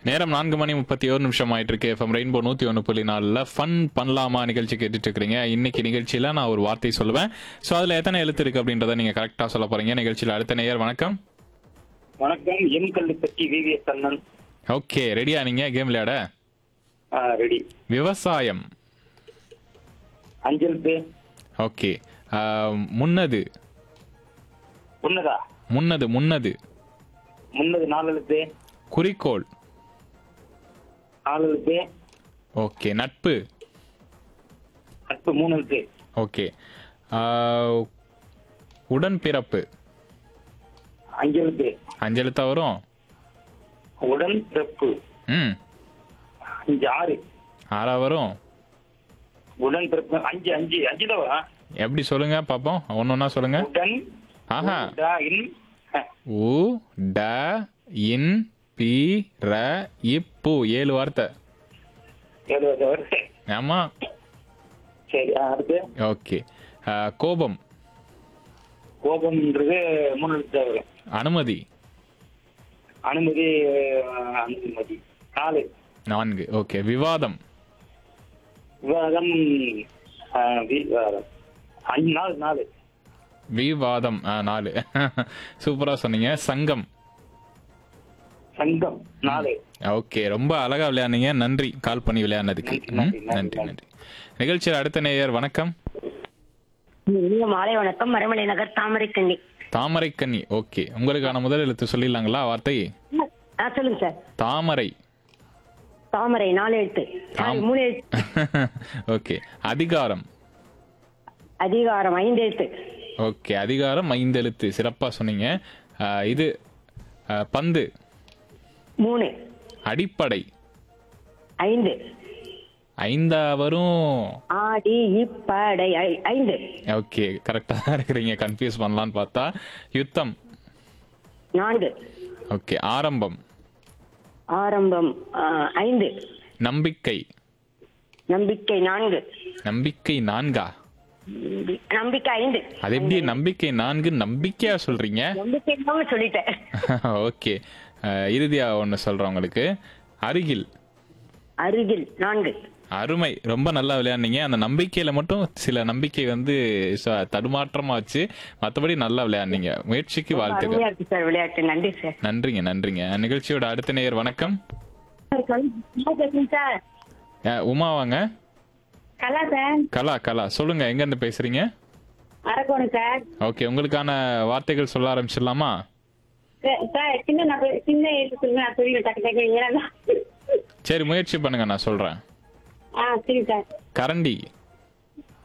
நேரம் நான்கு மணி முப்பத்தி ஒரு நிமிஷம் ஆயிட்டு இருக்கு எஃப்எம் ரெயின்போ நூத்தி ஒன்று புள்ளி நாலுல ஃபன் பண்ணலாமா நிகழ்ச்சி கேட்டுட்டு இருக்கிறீங்க இன்னைக்கு நிகழ்ச்சியில நான் ஒரு வார்த்தை சொல்லுவேன் ஸோ அதுல எத்தனை எழுத்து இருக்கு அப்படின்றத நீங்க கரெக்டா சொல்ல போறீங்க நிகழ்ச்சியில அடுத்த நேயர் வணக்கம் வணக்கம் எம் கல்லுப்பட்டி விவிஎஸ் அண்ணன் ஓகே ரெடியா நீங்க கேம் விளையாட ரெடி விவசாயம் அஞ்சல் பே ஓகே முன்னது உன்னதா முன்னது முன்னது முன்னது நாலு எழுத்து குறிக்கோள் நாலு எழுத்து ஓகே நட்பு நட்பு மூணு எழுத்து ஓகே உடன்பிறப்பு அஞ்சு எழுத்து அஞ்சு எழுத்தா வரும் உடன் பிறப்பு ம் அஞ்சு ஆறு ஆறா வரும் உடன் பிறப்பு அஞ்சு அஞ்சு அஞ்சு தான் வரும். எப்படி சொல்லுங்க பாப்போம் ஒன்னொன்னா சொல்லுங்க உடன் ஆஹா உடா, இன், அஹ், உ ட இன் பி ர இப்பு ஏழு வார்த்தை ஏழு வருது, வருது. ஆமா சரி ஆ, அடுத்து ஓகே கோபம் கோபம்ன்றது மூணு எழுத்து தான் வரும் அனுமதி அனுமதி அஹ், அனுமதி நாலு நான்கு ஓகே விவாதம் விவாதம் அஹ், விவாதம் அஞ்சு நாலு நாலு விவாதம் ஆ, நாலு சூப்பரா சொன்னீங்க சங்கம் சங்கம் நாலு ஓகே ரொம்ப அழகா விளையாடுனீங்க நன்றி கால் பண்ணி விளையாடினதுக்கு ம், நன்றி, நன்றி, நன்றி நன்றி நிகழ்ச்சியில் அடுத்த நேயர் வணக்கம் இனிய மாலை வணக்கம் மரமலை நகர் தாமரைக்கண்ணி தாமரைக்கன்னி ஓகே உங்களுக்கான முதல் எழுத்து சொல்லிடலாங்களா வார்த்தை ஆ சொல்லுங்க சார் தாமரை தாமரை நாலு எழுத்து சாரி, ஆம். மூணு எழுத்து ஓகே அதிகாரம் அதிகாரம் ஐந்து எழுத்து ஓகே அதிகாரம் ஐந்து எழுத்து சிறப்பா சொன்னீங்க ஆ, இது ஆ, பந்து மூணு அடிப்படை ஐந்து ஐந்தா வரும் ஆடி இப்படை ஐ- ஐந்து ஓகே கரெக்டா தான் இருக்கிறீங்க கன்ஃபியூஸ் பண்ணலான்னு பார்த்தா யுத்தம் நான்கு ஓகே ஆரம்பம் ஆரம்பம் ஆ, ஐந்து நம்பிக்கை நம்பிக்கை நான்கு நம்பிக்கை நான்கா நம்பி- நம்பிக்கை ஐந்து அது எப்படி நம்பிக்கை நான்கு நம்பிக்கையா சொல்றீங்க நம்பிக்கை இல்லாம சொல்லிட்டேன் ஓகே அஹ், இறுதியா ஒன்று சொல்றேன் உங்களுக்கு அருகில் அருகில் நான்கு அருமை ரொம்ப நல்லா விளையாடுனீங்க அந்த நம்பிக்கையில மட்டும் சில நம்பிக்கை வந்து ச- தடுமாற்றமாச்சு மற்றபடி நல்லா விளையாடுனீங்க முயற்சிக்கு வாழ்த்துக்கள் அருமையா இருக்கு சார் விளையாட்டு நன்றி சார் நன்றிங்க நன்றிங்க நிகழ்ச்சியோட அடுத்த நேயர் வணக்கம் சார் அஹ், உமா வாங்க கலா சார் கலா கலா சொல்லுங்க எங்க இருந்து பேசுறீங்க அரக்கோணம் சார் ஓகே உங்களுக்கான வார்த்தைகள் சொல்ல ஆரம்பிச்சிடலாமா சார் சின்ன நபர் சின்ன எழுத்து சொல்லுங்க நான் சொல்லி டக்கு டக்கு ஏன்னா சரி முயற்சி பண்ணுங்க நான் சொல்றேன் ஆ சரி சார் கரண்டி